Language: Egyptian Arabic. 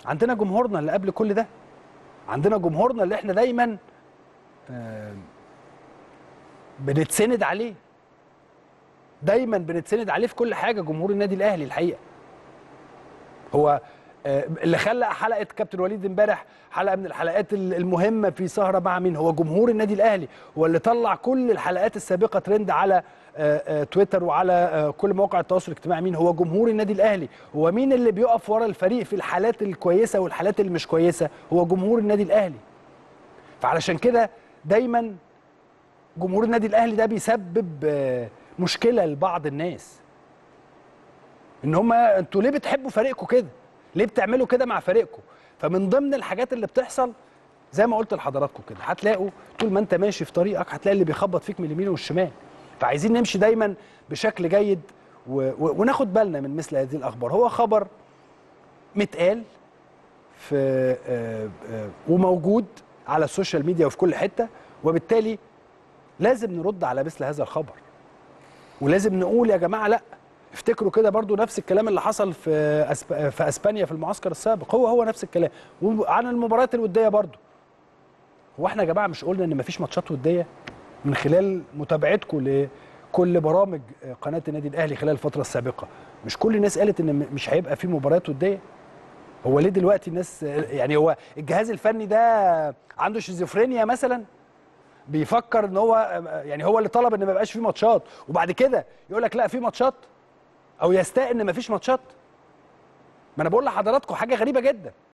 عندنا جمهورنا اللي قبل كل ده عندنا جمهورنا اللي احنا دايما آه، بنتسند عليه دايما بنتسند عليه في كل حاجه جمهور النادي الاهلي الحقيقه هو آه، اللي خلق حلقه كابتن وليد امبارح حلقه من الحلقات ال- المهمه في سهره مع مين هو جمهور النادي الاهلي هو اللي طلع كل الحلقات السابقه ترند على آه، آه، تويتر وعلى آه، كل مواقع التواصل الاجتماعي مين هو جمهور النادي الاهلي هو مين اللي بيقف ورا الفريق في الحالات الكويسه والحالات اللي مش كويسه هو جمهور النادي الاهلي فعلشان كده دايما جمهور النادي الاهلي ده بيسبب آه، مشكله لبعض الناس ان هم انتوا ليه بتحبوا فريقكم كده ليه بتعملوا كده مع فريقكم فمن ضمن الحاجات اللي بتحصل زي ما قلت لحضراتكم كده هتلاقوا طول ما انت ماشي في طريقك هتلاقي اللي بيخبط فيك من اليمين والشمال فعايزين نمشي دايما بشكل جيد و... و... وناخد بالنا من مثل هذه الاخبار هو خبر متقال في آه، آه، وموجود على السوشيال ميديا وفي كل حته وبالتالي لازم نرد على مثل هذا الخبر ولازم نقول يا جماعه لا افتكروا كده برضو نفس الكلام اللي حصل في أسب... في اسبانيا في المعسكر السابق هو هو نفس الكلام وعن المباريات الوديه برضو هو احنا يا جماعه مش قلنا ان مفيش ماتشات وديه من خلال متابعتكم لكل برامج قناه النادي الاهلي خلال الفتره السابقه مش كل الناس قالت ان م- مش هيبقى في مباريات وديه هو ليه دلوقتي الناس يعني هو الجهاز الفني ده عنده شيزوفرينيا مثلا بيفكر ان هو يعني هو اللي طلب ان ما يبقاش في ماتشات وبعد كده يقول لك لا في ماتشات او يستاء ان ما فيش ماتشات ما انا بقول لحضراتكم حاجه غريبه جدا